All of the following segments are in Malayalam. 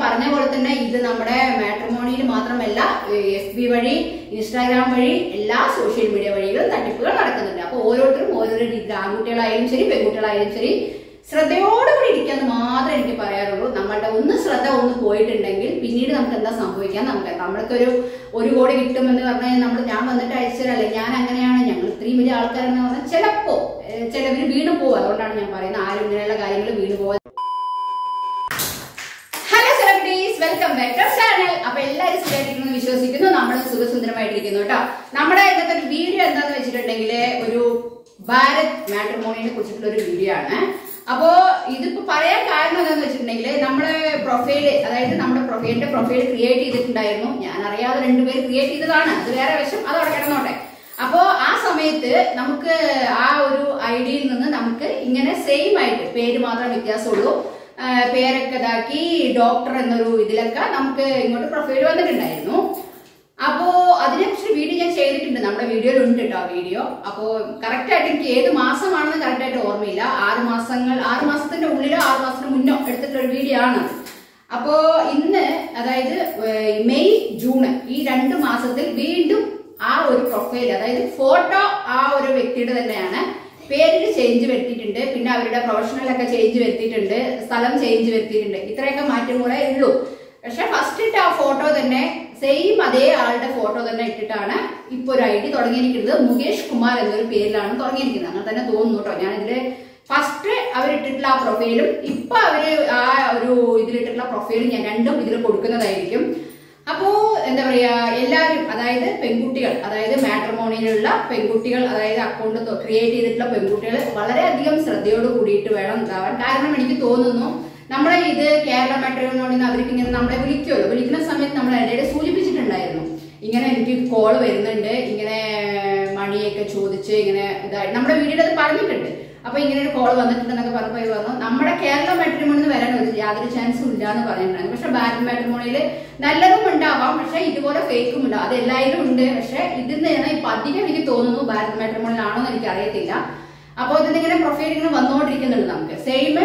പറഞ്ഞ പോലെ തന്നെ ഇത് നമ്മുടെ മാട്രിമോണിയിൽ മാത്രമല്ല എഫ് ബി വഴി ഇൻസ്റ്റാഗ്രാം വഴി എല്ലാ സോഷ്യൽ മീഡിയ വഴികളും തട്ടിപ്പുകൾ നടക്കുന്നുണ്ട് അപ്പൊ ഓരോരുത്തരും ഓരോരോ രീതി ആൺകുട്ടികളായാലും ശരി പെൺകുട്ടികളായാലും ശരി ശ്രദ്ധയോടുകൂടി ഇരിക്കാന്ന് മാത്രമേ എനിക്ക് പറയാറുള്ളൂ നമ്മളുടെ ഒന്ന് ശ്രദ്ധ ഒന്ന് പോയിട്ടുണ്ടെങ്കിൽ പിന്നീട് നമുക്ക് എന്താ സംഭവിക്കാൻ നമുക്ക് നമ്മൾക്കൊരു ഒരു കോടി കിട്ടുമെന്ന് പറഞ്ഞാൽ നമ്മൾ ഞാൻ വന്നിട്ട് അയച്ചതല്ലേ ഞാൻ അങ്ങനെയാണ് ഞങ്ങൾ ഇത്രയും വലിയ ആൾക്കാരെന്ന് പറഞ്ഞാൽ ചിലപ്പോ ഏഹ് ചിലവര് വീണു പോകും അതുകൊണ്ടാണ് ഞാൻ പറയുന്നത് ആരും ഇങ്ങനെയുള്ള കാര്യങ്ങൾ വീണു പോകാൻ hello celebrities welcome back to channel അപ്പൊ എല്ലാവരും സുഖമായിട്ടിരിക്കുന്നു വിശ്വസിക്കുന്നു നമ്മൾ സുഖസുന്ദരമായിട്ടിരിക്കുന്നു കേട്ടോ നമ്മുടെ ഇന്നത്തെ ഒരു വീഡിയോ എന്താന്ന് വെച്ചിട്ടുണ്ടെങ്കിൽ ഒരു ഭാരത് മാട്രിമോണിയെ കുറിച്ചിട്ടുള്ള ഒരു വീഡിയോ ആണ് അപ്പോ ഇതിപ്പോ പറയാൻ കാരണം എന്താന്ന് വെച്ചിട്ടുണ്ടെങ്കിൽ നമ്മുടെ പ്രൊഫൈല് അതായത് നമ്മുടെ പ്രൊഫൈലിന്റെ പ്രൊഫൈൽ ക്രിയേറ്റ് ചെയ്തിട്ടുണ്ടായിരുന്നു ഞാൻ അറിയാതെ രണ്ടുപേര് ക്രിയേറ്റ് ചെയ്തതാണ് അത് വേറെ വശം അത് അവിടെ കിടന്നോട്ടെ അപ്പോ ആ സമയത്ത് നമുക്ക് ആ ഒരു ഐഡിയിൽ നിന്ന് നമുക്ക് ഇങ്ങനെ സെയിം ആയിട്ട് പേര് മാത്രം വ്യത്യാസമുള്ളൂ ആ, പേരൊക്കെ ഇതാക്കി ഡോക്ടർ എന്നൊരു ഇതിലൊക്കെ നമുക്ക് ഇങ്ങോട്ട് പ്രൊഫൈൽ വന്നിട്ടുണ്ടായിരുന്നു അപ്പോ അതിനെക്കുറിച്ച് വീഡിയോ ഞാൻ ചെയ്തിട്ടുണ്ട് നമ്മുടെ വീഡിയോയിൽ ഉണ്ട് കേട്ടോ ആ വീഡിയോ അപ്പോ കറക്റ്റ് ആയിട്ട് എനിക്ക് ഏത് മാസമാണെന്ന് കറക്റ്റ് ആയിട്ട് ഓർമ്മയില്ല ആറ് മാസങ്ങൾ ആറ് മാസത്തിന്റെ ഉള്ളിലോ ആറ് മാസത്തിന് മുന്നോ എടുത്തിട്ടുള്ള ഒരു വീഡിയോ ആണ് അപ്പോ ഇന്ന് അതായത് ഏഹ്, മെയ് ജൂൺ ഈ രണ്ട് മാസത്തിൽ വീണ്ടും ആ ഒരു പ്രൊഫൈൽ അതായത് ഫോട്ടോ ആ ഒരു വ്യക്തിയുടെ തന്നെയാണ് പേരിൽ ചേഞ്ച് വരുത്തിയിട്ടുണ്ട് പിന്നെ അവരുടെ പ്രൊഫഷണലൊക്കെ ചേഞ്ച് വരുത്തിയിട്ടുണ്ട് സ്ഥലം ചേഞ്ച് വരുത്തിയിട്ടുണ്ട് ഇത്രയൊക്കെ മാറ്റം കൂടെ ഉള്ളൂ പക്ഷെ ഫസ്റ്റ് ഇട്ട ആ ഫോട്ടോ തന്നെ സെയിം അതേ ആളുടെ ഫോട്ടോ തന്നെ ഇട്ടിട്ടാണ് ഇപ്പൊ ഒരു ഐ ഡി തുടങ്ങിയിരിക്കുന്നത് മുകേഷ് കുമാർ എന്നൊരു പേരിലാണ് തുടങ്ങിയിരിക്കുന്നത് അങ്ങനെ തന്നെ തോന്നുന്നു കേട്ടോ ഞാനിതില് ഫസ്റ്റ് അവരിട്ടിട്ടുള്ള ആ പ്രൊഫൈലും ഇപ്പൊ അവര് ആ ഒരു ഇതിലിട്ടിട്ടുള്ള പ്രൊഫൈലും ഞാൻ രണ്ടും ഇതിൽ കൊടുക്കുന്നതായിരിക്കും അപ്പോ എന്താ പറയാ എല്ലാവരും അതായത് പെൺകുട്ടികൾ അതായത് മാട്രിമോണിയിലുള്ള പെൺകുട്ടികൾ അതായത് അക്കൗണ്ട് ക്രിയേറ്റ് ചെയ്തിട്ടുള്ള പെൺകുട്ടികൾ വളരെയധികം ശ്രദ്ധയോട് കൂടിയിട്ട് വേണം ഉണ്ടാവാൻ കാരണം എനിക്ക് തോന്നുന്നു നമ്മളെ ഇത് കേരള മാട്രിമോണിയിൽ നിന്ന് അവർക്ക് ഇങ്ങനെ നമ്മളെ വിളിക്കുമല്ലോ വിളിക്കുന്ന സമയത്ത് നമ്മൾ ഇടയിൽ സൂചിപ്പിച്ചിട്ടുണ്ടായിരുന്നു ഇങ്ങനെ എനിക്ക് കോൾ വരുന്നുണ്ട് ഇങ്ങനെ മണിയൊക്കെ ചോദിച്ച് ഇങ്ങനെ ഇതായി നമ്മുടെ വീഡിയോയിൽ അത് പറഞ്ഞിട്ടുണ്ട് അപ്പൊ ഇങ്ങനെ ഒരു കോൾ വന്നിട്ടുണ്ടെന്നൊക്കെ പറഞ്ഞപ്പോൾ ഇവർ പറഞ്ഞു നമ്മുടെ കേരള മാട്രിമോണിൽ നിന്ന് വരാൻ ഒരു യാതൊരു ചാൻസും ഇല്ല എന്ന് പറഞ്ഞിട്ടുണ്ടായിരുന്നു പക്ഷെ ഭാരത് മാട്രിമോണിയിൽ നല്ലതും ഉണ്ടാവാം പക്ഷെ ഇതുപോലെ ഫേക്കും ഉണ്ടാവും അത് എല്ലാവരും ഉണ്ട് പക്ഷെ ഇതിൽ നിന്ന് ഇപ്പൊ അധികം എനിക്ക് തോന്നുന്നു ഭാരത് മാട്രിമോണിലാണോ എന്ന് എനിക്ക് അറിയത്തില്ല അപ്പോൾ ഇതിങ്ങനെ പ്രൊഫൈൽ ഇങ്ങനെ വന്നുകൊണ്ടിരിക്കുന്നുണ്ട് നമുക്ക് സെയിം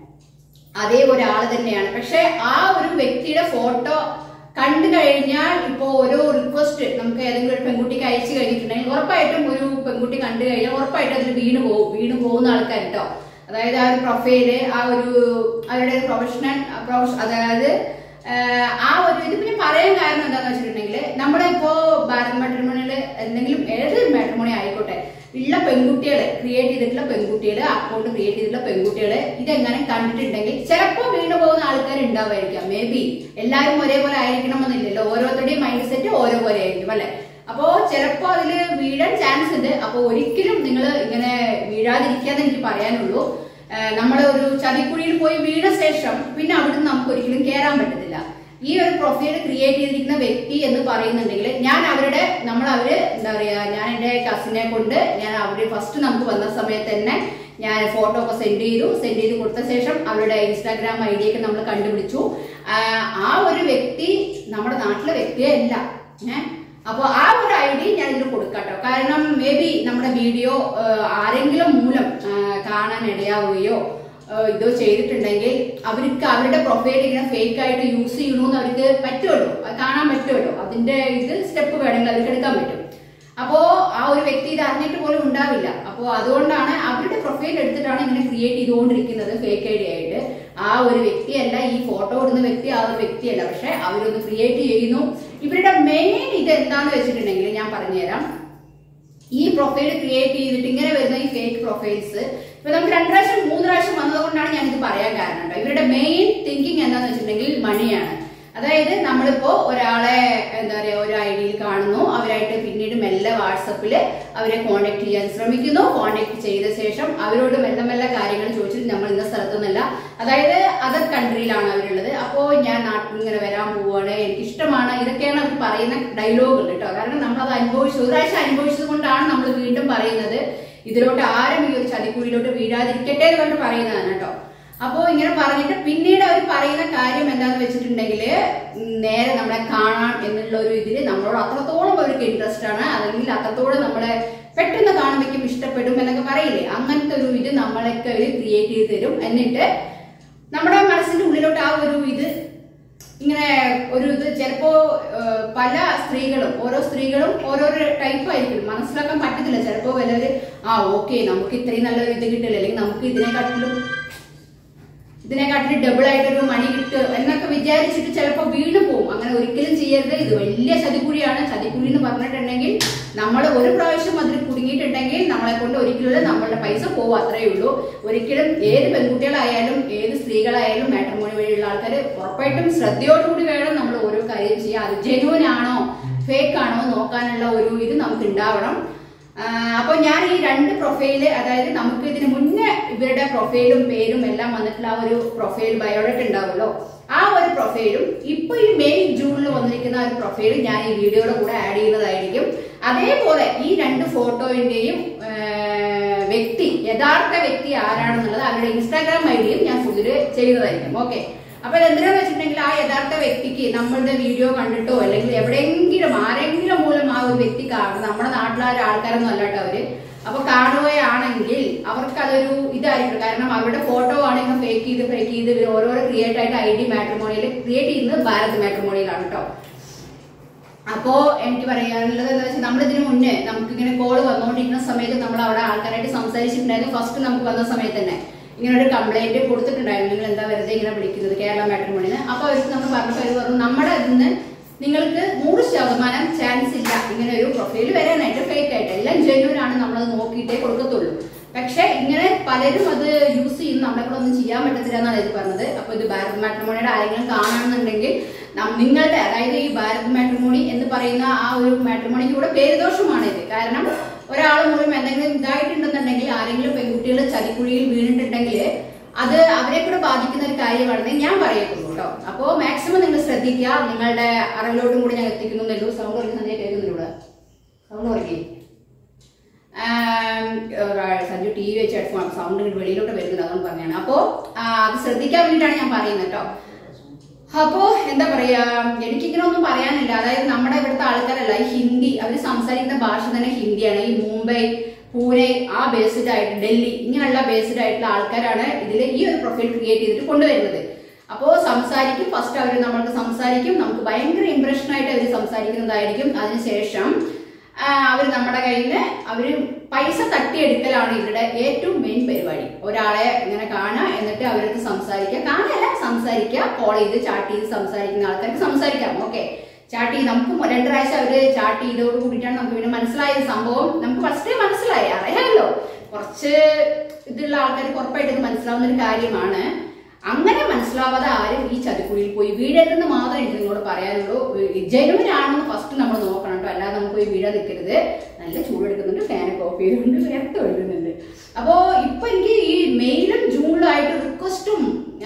അതേ ഒരാൾ തന്നെയാണ് പക്ഷെ ആ ഒരു വ്യക്തിയുടെ ഫോട്ടോ കണ്ടു കഴിഞ്ഞാൽ ഇപ്പോ ഓരോ റിക്വസ്റ്റ് നമുക്ക് ഏതെങ്കിലും ഒരു പെൺകുട്ടിക്ക് അയച്ചു കഴിഞ്ഞിട്ടുണ്ടെങ്കിൽ ഉറപ്പായിട്ടും ഒരു പെൺകുട്ടി കണ്ടു കഴിഞ്ഞാൽ ഉറപ്പായിട്ടും അതിൽ വീണ് പോകും വീണ് പോകുന്ന ആൾക്കാർ കേട്ടോ അതായത് ആ ഒരു പ്രൊഫൈല് ആ ഒരു അവരുടെ പ്രൊഫഷണൽ അതായത് ആഹ് ആ ഒരു ഇത് പിന്നെ പറയാൻ കാരണം എന്താന്ന് വെച്ചിട്ടുണ്ടെങ്കിൽ നമ്മളിപ്പോ ഭാരത് മാട്രിമോണിയിൽ എന്തെങ്കിലും ഏത് മാട്രിമോണി ആയിക്കോട്ടെ ഉള്ള പെൺകുട്ടികളെ ക്രിയേറ്റ് ചെയ്തിട്ടുള്ള പെൺകുട്ടികള് അക്കൗണ്ട് ക്രിയേറ്റ് ചെയ്തിട്ടുള്ള പെൺകുട്ടികള് ഇതെങ്ങനെ കണ്ടിട്ടുണ്ടെങ്കിൽ ചിലപ്പോൾ വീണു പോകുന്ന ആൾക്കാർ ഉണ്ടാവുമായിരിക്കാം മേ ബി എല്ലാവരും ഒരേപോലെ ആയിരിക്കണമെന്നില്ലല്ലോ ഓരോരുത്തരുടെയും മൈൻഡ് സെറ്റ് ഓരോ പോലെ ആയിരിക്കും അല്ലെ അപ്പോ ചിലപ്പോ അതില് വീഴാൻ ചാൻസ് ഉണ്ട് അപ്പൊ ഒരിക്കലും നിങ്ങൾ ഇങ്ങനെ വീഴാതിരിക്കാന്ന് എനിക്ക് പറയാനുള്ളൂ നമ്മൾ ഒരു ചതിക്കുഴിയിൽ പോയി വീണ ശേഷം പിന്നെ അവിടുന്ന് നമുക്ക് ഒരിക്കലും കയറാൻ പറ്റത്തില്ല ഈ ഒരു പ്രൊഫൈൽ ക്രിയേറ്റ് ചെയ്തിരിക്കുന്ന വ്യക്തി എന്ന് പറയുന്നുണ്ടെങ്കിൽ ഞാൻ അവരുടെ നമ്മൾ അവര് എന്താ പറയാ ഞാൻ എന്റെ കസിനെ കൊണ്ട് ഞാൻ അവര് ഫസ്റ്റ് നമുക്ക് വന്ന സമയത്ത് തന്നെ ഞാൻ ഫോട്ടോ ഒക്കെ സെൻഡ് ചെയ്തു സെൻഡ് ചെയ്ത് കൊടുത്ത ശേഷം അവരുടെ ഇൻസ്റ്റാഗ്രാം ഐ ഡി ഒക്കെ നമ്മൾ കണ്ടുപിടിച്ചു ആ, ആ ഒരു വ്യക്തി നമ്മുടെ നാട്ടിലെ വ്യക്തിയേ അല്ല ഏഹ് അപ്പൊ ആ ഒരു ഐ ഡി ഞാൻ ഇതിൽ കൊടുക്കാട്ടോ കാരണം മേ ബി നമ്മുടെ വീഡിയോ ആരെങ്കിലും മൂലം ആ, കാണാൻ ഇടയാവുകയോ ആ, ഇതോ ചെയ്തിട്ടുണ്ടെങ്കിൽ അവർക്ക് അവരുടെ പ്രൊഫൈൽ ഇങ്ങനെ ഫേക്ക് ആയിട്ട് യൂസ് ചെയ്യണമെന്ന് അവർക്ക് പറ്റുമല്ലോ അത് കാണാൻ പറ്റുമല്ലോ അതിന്റെ ഇത് സ്റ്റെപ്പ് വേണമെങ്കിൽ അവർക്ക് എടുക്കാൻ പറ്റും അപ്പോ ആ ഒരു വ്യക്തി ഇത് അറിഞ്ഞിട്ട് പോലും ഉണ്ടാവില്ല അപ്പോ അതുകൊണ്ടാണ് അവരുടെ പ്രൊഫൈൽ എടുത്തിട്ടാണ് ഇങ്ങനെ ക്രിയേറ്റ് ചെയ്തുകൊണ്ടിരിക്കുന്നത് ഫേക്ക് ഐ ഡി ആയിട്ട് ആ ഒരു വ്യക്തിയല്ല ഈ ഫോട്ടോ ഇടുന്ന വ്യക്തി ആ ഒരു വ്യക്തിയല്ല പക്ഷെ അവരൊന്ന് ക്രിയേറ്റ് ചെയ്യുന്നു ഇവരുടെ മെയിൻ ഇത് എന്താന്ന് വെച്ചിട്ടുണ്ടെങ്കിൽ ഞാൻ പറഞ്ഞുതരാം ഈ പ്രൊഫൈൽ ക്രിയേറ്റ് ചെയ്തിട്ട് ഇങ്ങനെ വരുന്ന ഈ ഫേക്ക് പ്രൊഫൈൽസ് ഇപ്പൊ നമുക്ക് രണ്ട് പ്രാവശ്യം മൂന്ന് പ്രാവശ്യം വന്നതുകൊണ്ടാണ് ഞാൻ ഇത് പറയാൻ കാരണം കേട്ടോ ഇവരുടെ മെയിൻ തിങ്കിങ് എന്താന്ന് വെച്ചിട്ടുണ്ടെങ്കിൽ മണിയാണ് അതായത് നമ്മളിപ്പോ ഒരാളെ എന്താ പറയാ ഒരു ഐ ഡിയിൽ കാണുന്നു അവരായിട്ട് പിന്നീട് മെല്ലെ വാട്സപ്പിൽ അവരെ കോണ്ടാക്ട് ചെയ്യാൻ ശ്രമിക്കുന്നു കോണ്ടാക്ട് ചെയ്ത ശേഷം അവരോട് മെല്ലെ മെല്ലെ കാര്യങ്ങൾ ചോദിച്ചിട്ട് നമ്മൾ ഇന്ന സ്ഥലത്തൊന്നല്ല അതായത് അതർ കൺട്രിയിലാണ് അവരുള്ളത് അപ്പോ ഞാൻ നാട്ടിൽ ഇങ്ങനെ വരാൻ പോവാണ് എനിക്ക് ഇഷ്ടമാണ് ഇതൊക്കെയാണ് അവർ പറയുന്ന ഡയലോഗുകൾ കേട്ടോ കാരണം നമ്മൾ അത് അനുഭവിച്ചു ഒരു പ്രാവശ്യം അനുഭവിച്ചത് കൊണ്ടാണ് നമ്മൾ വീണ്ടും പറയുന്നത് ഇതിലോട്ട് ആരും ഈ ഒരു ചതിക്കുഴിയിലോട്ട് വീഴാതിരിക്കട്ടെ എന്ന് പറഞ്ഞിട്ട് പറയുന്നതാണ് കേട്ടോ അപ്പോ ഇങ്ങനെ പറഞ്ഞിട്ട് പിന്നീട് അവർ പറയുന്ന കാര്യം എന്താന്ന് വെച്ചിട്ടുണ്ടെങ്കിൽ നേരെ നമ്മളെ കാണാൻ എന്നുള്ള ഒരു ഇതില് നമ്മളോട് അത്രത്തോളം അവർക്ക് ഇൻട്രസ്റ്റ് ആണ് അല്ലെങ്കിൽ അത്രത്തോളം നമ്മളെ പെട്ടെന്ന് കാണുമ്പോഴേക്കും ഇഷ്ടപ്പെടും എന്നൊക്കെ പറയില്ലേ അങ്ങനത്തെ ഒരു ഇത് നമ്മളൊക്കെ അവർ ക്രിയേറ്റ് ചെയ്ത് തരും എന്നിട്ട് നമ്മുടെ മനസ്സിന്റെ ഉള്ളിലോട്ട് ആ ഒരു ഇത് ഇങ്ങനെ ഒരു ഇത് ചിലപ്പോ ഏഹ്, പല സ്ത്രീകളും ഓരോ സ്ത്രീകളും ഓരോരോ ടൈപ്പ് ആയിരിക്കും മനസ്സിലാക്കാൻ പറ്റത്തില്ല ചിലപ്പോ വല്ലവര് ആ ഓക്കെ നമുക്ക് ഇത്രയും നല്ലൊരു ഇത് കിട്ടില്ല അല്ലെങ്കിൽ നമുക്ക് ഇതിനെക്കാട്ടിലും ഇതിനെക്കാട്ടിലും ഡബിൾ ആയിട്ടൊരു മണി കിട്ടും എന്നൊക്കെ വിചാരിച്ചിട്ട് ചിലപ്പോൾ വീണ് പോകും അങ്ങനെ ഒരിക്കലും ചെയ്യരുത് ഇത് വലിയ ചതിക്കുഴിയാണ് ചതിക്കുഴി എന്ന് പറഞ്ഞിട്ടുണ്ടെങ്കിൽ നമ്മൾ ഒരു പ്രാവശ്യം അതിൽ കുടുങ്ങിയിട്ടുണ്ടെങ്കിൽ നമ്മളെ കൊണ്ട് ഒരിക്കലും നമ്മളുടെ പൈസ പോകും അത്രയേ ഉള്ളൂ ഒരിക്കലും ഏത് പെൺകുട്ടികളായാലും ഏത് സ്ത്രീകളായാലും മാട്രിമോണി വഴിയുള്ള ആൾക്കാർ ഉറപ്പായിട്ടും ശ്രദ്ധയോടുകൂടി വേണം നമ്മൾ ഓരോ കാര്യം ചെയ്യുക അത് ജെനുവൻ ആണോ ഫേക്ക് ആണോ നോക്കാനുള്ള ഒരു ഇത് നമുക്ക് ഉണ്ടാവണം അപ്പോൾ ഞാൻ ഈ രണ്ട് പ്രൊഫൈല് അതായത് നമുക്ക് ഇതിന് മുന്നേ ഇവരുടെ പ്രൊഫൈലും പേരും എല്ലാം വന്നിട്ടുള്ള ആ ഒരു പ്രൊഫൈൽ ബയോഡേറ്റ് ഉണ്ടാവുമല്ലോ ആ ഒരു പ്രൊഫൈലും ഇപ്പൊ ഈ മെയ് ജൂണിൽ വന്നിരിക്കുന്ന ആ ഒരു പ്രൊഫൈലും ഞാൻ ഈ വീഡിയോയുടെ കൂടെ ആഡ് ചെയ്യുന്നതായിരിക്കും അതേപോലെ ഈ രണ്ട് ഫോട്ടോയിന്റെയും വ്യക്തി യഥാർത്ഥ വ്യക്തി ആരാണെന്നുള്ളത് അവരുടെ ഇൻസ്റ്റാഗ്രാം ഐ ഡിയും ഞാൻ ഫുഡില് ചെയ്യുന്നതായിരിക്കും ഓക്കെ അപ്പൊ എന്തിനാന്ന് വെച്ചിട്ടുണ്ടെങ്കിൽ ആ യഥാർത്ഥ വ്യക്തിക്ക് നമ്മളുടെ വീഡിയോ കണ്ടിട്ടോ അല്ലെങ്കിൽ എവിടെയെങ്കിലും ആരെങ്കിലും മൂലം ആ ഒരു വ്യക്തി കാണും നമ്മുടെ നാട്ടിലെ ആ ഒരു ആൾക്കാരൊന്നും അല്ലാട്ടോ അവര് അപ്പൊ കാണുകയാണെങ്കിൽ അവർക്ക് അതൊരു ഇതായിരിക്കും കാരണം അവരുടെ ഫോട്ടോ ആണെങ്കിൽ ഫേക്ക് ചെയ്ത് ഫേക്ക് ചെയ്ത് ഇവർ ഓരോരോ ക്രിയേറ്റ് ആയിട്ട് ഐ ഡി മാട്രിമോണിയിൽ ക്രിയേറ്റ് ചെയ്യുന്നത് ഭാരത് മാട്രിമോണിയിലാണ് കേട്ടോ അപ്പോ എനിക്ക് പറയാനുള്ളത് എന്താ വെച്ചാൽ നമ്മൾ ഇതിന് മുന്നേ നമുക്ക് ഇങ്ങനെ കോൾ വന്നുകൊണ്ടിരിക്കുന്ന സമയത്ത് നമ്മൾ അവിടെ ആൾക്കാരായിട്ട് സംസാരിച്ചിട്ടുണ്ടായിരുന്നു ഫസ്റ്റ് നമുക്ക് വന്ന സമയത്ത് തന്നെ ഇങ്ങനെ ഒരു കംപ്ലൈന്റ് കൊടുത്തിട്ടുണ്ടായിരുന്നു നിങ്ങൾ എന്താ വെറുതെ ഇങ്ങനെ വിളിക്കുന്നത് കേരള മാട്രിമോണിന് അപ്പൊ അവർക്ക് നമ്മൾ പറഞ്ഞപ്പോൾ അവർ പറഞ്ഞു നമ്മുടെ ഇതിന് നിങ്ങൾക്ക് നൂറ് ശതമാനം ചാൻസ് ഇല്ല ഇങ്ങനെ ഒരു പ്രൊഫൈൽ വരാനായിട്ട് ഫേക്ക് ആയിട്ട് എല്ലാം ജെന്യൂൻ ആണ് നമ്മളത് നോക്കിയിട്ടേ കൊടുക്കത്തുള്ളൂ പക്ഷെ ഇങ്ങനെ പലരും അത് യൂസ് ചെയ്യും നമ്മളെ കൂടെ ഒന്നും ചെയ്യാൻ പറ്റത്തില്ല എന്നാണ് ഇത് പറഞ്ഞത് അപ്പൊ ഇത് ഭാരത് മാട്രിമോണിയുടെ ആരെങ്കിലും കാണണമെന്നുണ്ടെങ്കിൽ നം- നിങ്ങളുടെ അതായത് ഈ ഭാരത് മാട്രിമോണി എന്ന് പറയുന്ന ആ ഒരു മാട്രിമോണിക്ക് കൂടെ പേരുദോഷമാണ് ഇത് കാരണം ഒരാൾ മുഴുവൻ എന്തെങ്കിലും ഇതായിട്ടുണ്ടെന്നുണ്ടെങ്കിൽ ആരെങ്കിലും പെൺകുട്ടികൾ ചതിക്കുഴിയിൽ വീണിട്ടുണ്ടെങ്കിൽ അത് അവരെ കൂടെ ബാധിക്കുന്ന ഒരു കാര്യമാണെന്ന് ഞാൻ പറയത്തുള്ളൂ കേട്ടോ അപ്പോ മാക്സിമം നിങ്ങൾ ശ്രദ്ധിക്കുക നിങ്ങളുടെ അറിവിലോട്ടും കൂടി ഞാൻ എത്തിക്കുന്നുള്ളൂ സൗണ്ട് കുറച്ച് നന്നായി കേൾക്കുന്നില്ല സൗണ്ട് കുറയ്ക്കേ ആം, ഏഹ് സഞ്ജു ടി വി വെച്ച് ഹെഡ്ഫോൺ സൗണ്ട് ഇങ്ങോട്ട് വെളിയിലോട്ട് വരുന്നത് അതുകൊണ്ട് പറഞ്ഞാണ് അപ്പോ ആ, അത് ശ്രദ്ധിക്കാൻ വേണ്ടിയിട്ടാണ് ഞാൻ പറയുന്നത് കേട്ടോ അപ്പോ എന്താ പറയാ എനിക്കിങ്ങനെ ഒന്നും പറയാനില്ല അതായത് നമ്മുടെ ഇവിടുത്തെ ആൾക്കാരല്ല ഈ ഹിന്ദി അവർ സംസാരിക്കുന്ന ഭാഷ തന്നെ ഹിന്ദിയാണ് ഈ മുംബൈ പൂനെ ആ ബേസ്ഡ് ആയിട്ട് ഡൽഹി ഇങ്ങനെയുള്ള ബേസ്ഡ് ആയിട്ടുള്ള ആൾക്കാരാണ് ഇതിൽ ഈ ഒരു പ്രൊഫൈൽ ക്രിയേറ്റ് ചെയ്തിട്ട് കൊണ്ടുവരുന്നത് അപ്പോ സംസാരിക്കും ഫസ്റ്റ് അവർ നമ്മൾക്ക് സംസാരിക്കും നമുക്ക് ഭയങ്കര ഇംപ്രഷൻ ആയിട്ട് അവർ സംസാരിക്കുന്നതായിരിക്കും അതിനുശേഷം അവർ നമ്മുടെ കയ്യിൽ നിന്ന് അവർ പൈസ തട്ടിയെടുക്കലാണ് ഇവരുടെ ഏറ്റവും മെയിൻ പരിപാടി ഒരാളെ ഇങ്ങനെ കാണുക എന്നിട്ട് അവരടുത്ത് സംസാരിക്കുക കാണുകയല്ല സംസാരിക്കുക കോൾ ചെയ്ത് ചാറ്റ് ചെയ്ത് സംസാരിക്കുന്ന ആൾക്കാർക്ക് സംസാരിക്കാം ഓക്കെ ചാറ്റ് ചെയ്ത് നമുക്ക് മു- രണ്ട് പ്രാവശ്യം അവര് ചാറ്റ് ചെയ്തോട് കൂടിയിട്ടാണ് നമുക്ക് പിന്നെ മനസ്സിലായത് സംഭവം നമുക്ക് ഫസ്റ്റേ മനസ്സിലായി അറിയാമല്ലോ കുറച്ച് ഇതുള്ള ആൾക്കാർക്ക് ഉറപ്പായിട്ട് ഇത് മനസ്സിലാവുന്ന ഒരു കാര്യമാണ് അങ്ങനെ മനസ്സിലാവാതെ ആരും ഈ ചതിക്കുഴിയിൽ പോയി വീഴരുതെന്ന് മാത്രമേ എനിക്ക് നിങ്ങളോട് പറയാനുള്ളൂ ജനുവൻ ആണെന്ന് ഫസ്റ്റ് നമ്മൾ നോക്കണം കേട്ടോ അല്ലാതെ നമുക്ക് പോയി വീഴാൻ നിൽക്കരുത് നല്ല ചൂടെടുക്കുന്നുണ്ട് ഫാനൊക്കെ ഓഫ് ചെയ്തുകൊണ്ട് വേർത്ത് ഒഴുകുന്നുണ്ട് അപ്പോ ഇപ്പൊ എനിക്ക് ഈ മെയിലും ജൂണിലും ആയിട്ട് റിക്വസ്റ്റും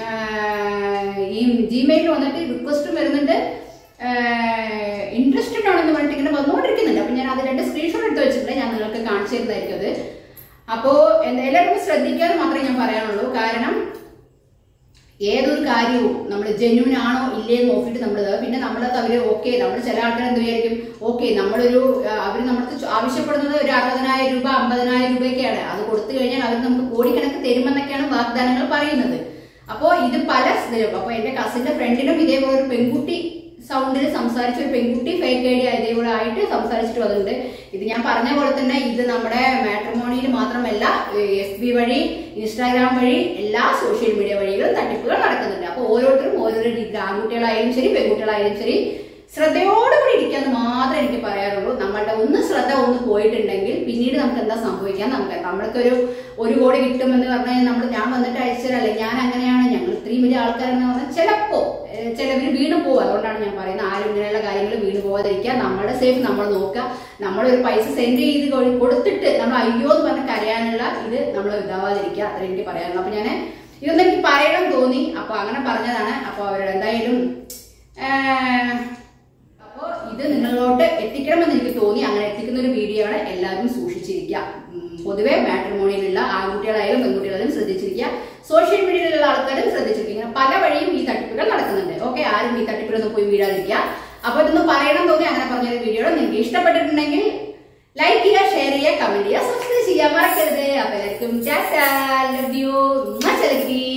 ഈ ജിമെയിൽ വന്നിട്ട് റിക്വസ്റ്റും വരുന്നുണ്ട് ഇൻട്രസ്റ്റഡ് ആണെന്ന് പറഞ്ഞിട്ട് ഇങ്ങനെ വന്നുകൊണ്ടിരിക്കുന്നുണ്ട് അപ്പൊ ഞാൻ അത് രണ്ട് സ്ക്രീൻഷോട്ട് എടുത്ത് വെച്ചിട്ടുണ്ട് ഞാൻ നിങ്ങൾക്ക് കാണിച്ചു തരുന്നതായിരിക്കും അത് അപ്പോ എന്താ എല്ലാവരും ശ്രദ്ധിക്കാതെ മാത്രമേ ഞാൻ പറയാനുള്ളൂ കാരണം ഏതൊരു കാര്യവും നമ്മൾ ജെന്യൂൻ ആണോ ഇല്ലേ എന്ന് നോക്കിയിട്ട് നമ്മൾ പിന്നെ നമ്മളത് അവര് ഓക്കെ നമ്മൾ ചില ആൾക്കാർ എന്ത് വിചാരിക്കും ഓക്കെ നമ്മളൊരു അവർ നമ്മൾക്ക് ചോ- ആവശ്യപ്പെടുന്നത് ഒരു അറുപതിനായിരം രൂപ അമ്പതിനായിരം രൂപയൊക്കെയാണ് അത് കൊടുത്തു കഴിഞ്ഞാൽ അവർ നമുക്ക് കോടിക്കണക്ക് തരുമെന്നൊക്കെയാണ് വാഗ്ദാനങ്ങൾ പറയുന്നത് അപ്പോ ഇത് പല ഇതിലും അപ്പൊ എന്റെ കസിന്റെ ഫ്രണ്ടിനും ഇതേപോലെ ഒരു പെൺകുട്ടി സൗണ്ടിൽ സംസാരിച്ച ഒരു പെൺകുട്ടി ഫേക്ക് ഐഡിയ ഇതേപോലെ ആയിട്ട് സംസാരിച്ചിട്ട് വന്നിട്ടുണ്ട് ഇത് ഞാൻ പറഞ്ഞ പോലെ തന്നെ ഇത് നമ്മുടെ മാട്രിമോണിയിൽ മാത്രമല്ല എഫ് ബി വഴി ഇൻസ്റ്റാഗ്രാം വഴി എല്ലാ സോഷ്യൽ മീഡിയ വഴികളും തട്ടിപ്പുകൾ നടക്കുന്നുണ്ട് അപ്പൊ ഓരോരുത്തരും ഓരോരോ രീതി ആൺകുട്ടികളായാലും ശരി പെൺകുട്ടികളായാലും ശരി ശ്രദ്ധയോടുകൂടി ഇരിക്കാന്ന് മാത്രമേ എനിക്ക് പറയാറുള്ളൂ നമ്മളുടെ ഒന്ന് ശ്രദ്ധ ഒന്ന് പോയിട്ടുണ്ടെങ്കിൽ പിന്നീട് നമുക്ക് എന്താ സംഭവിക്കാൻ നമുക്ക് നമ്മൾക്ക് ഒരു ഒരു കോടി കിട്ടുമെന്ന് പറഞ്ഞാൽ നമ്മൾ ഞാൻ വന്നിട്ട് അയച്ചതല്ലേ ഞാൻ അങ്ങനെയാണ് ഞങ്ങൾ ഇത്രയും വലിയ ആൾക്കാരെന്ന് പറഞ്ഞാൽ ചിലപ്പോ ഏഹ് ചിലവര് വീണ് പോകും അതുകൊണ്ടാണ് ഞാൻ പറയുന്നത് ആരും ഇങ്ങനെയുള്ള കാര്യങ്ങൾ വീണ് പോകാതിരിക്കുക നമ്മുടെ സേഫ് നമ്മൾ നോക്കുക നമ്മളൊരു പൈസ സെൻഡ് ചെയ്ത് കൊ- കൊടുത്തിട്ട് നമ്മൾ അയ്യോ എന്ന് പറഞ്ഞ് കരയാനുള്ള ഇത് നമ്മൾ ഇതാവാതിരിക്കുക അത്ര എനിക്ക് പറയാനുള്ളൂ അപ്പൊ ഞാൻ ഇതൊന്നും എനിക്ക് പറയണം തോന്നി അപ്പൊ അങ്ങനെ പറഞ്ഞതാണ് അപ്പൊ അവരുടെ എന്തായാലും ഏഹ്, അപ്പോ ഇത് നിങ്ങളിലോട്ട് എത്തിക്കണമെന്ന് എനിക്ക് തോന്നി അങ്ങനെ എത്തിക്കുന്ന ഒരു വീഡിയോ ആണ് എല്ലാവരും സൂക്ഷിച്ചിരിക്കുക ഉം, പൊതുവെ മാട്രിമോണിയിലുള്ള ആൺകുട്ടികളായാലും പെൺകുട്ടികളായാലും ശ്രദ്ധിച്ചിരിക്കുക സോഷ്യൽ മീഡിയയിലുള്ള ആൾക്കാരും ശ്രദ്ധിച്ചിരിക്കുക ഇങ്ങനെ പല വഴിയും ഈ തട്ടിപ്പുകൾ നടക്കുന്നുണ്ട് ഓക്കെ ആരും ഈ തട്ടിപ്പിലൊന്നും പോയി വീഴാതിരിക്കുക അപ്പൊ ഇതൊന്ന് പറയണം തോന്നി അങ്ങനെ പറഞ്ഞൊരു വീഡിയോ നിങ്ങൾക്ക് ഇഷ്ടപ്പെട്ടിട്ടുണ്ടെങ്കിൽ ലൈക്ക് ചെയ്യുക ഷെയർ ചെയ്യുക കമന്റ് ചെയ്യുക സബ്സ്ക്രൈബ് ചെയ്യാൻ മറക്കരുത് അപ്പൊ എല്ലാവർക്കും ലവ് യു ചലക്കി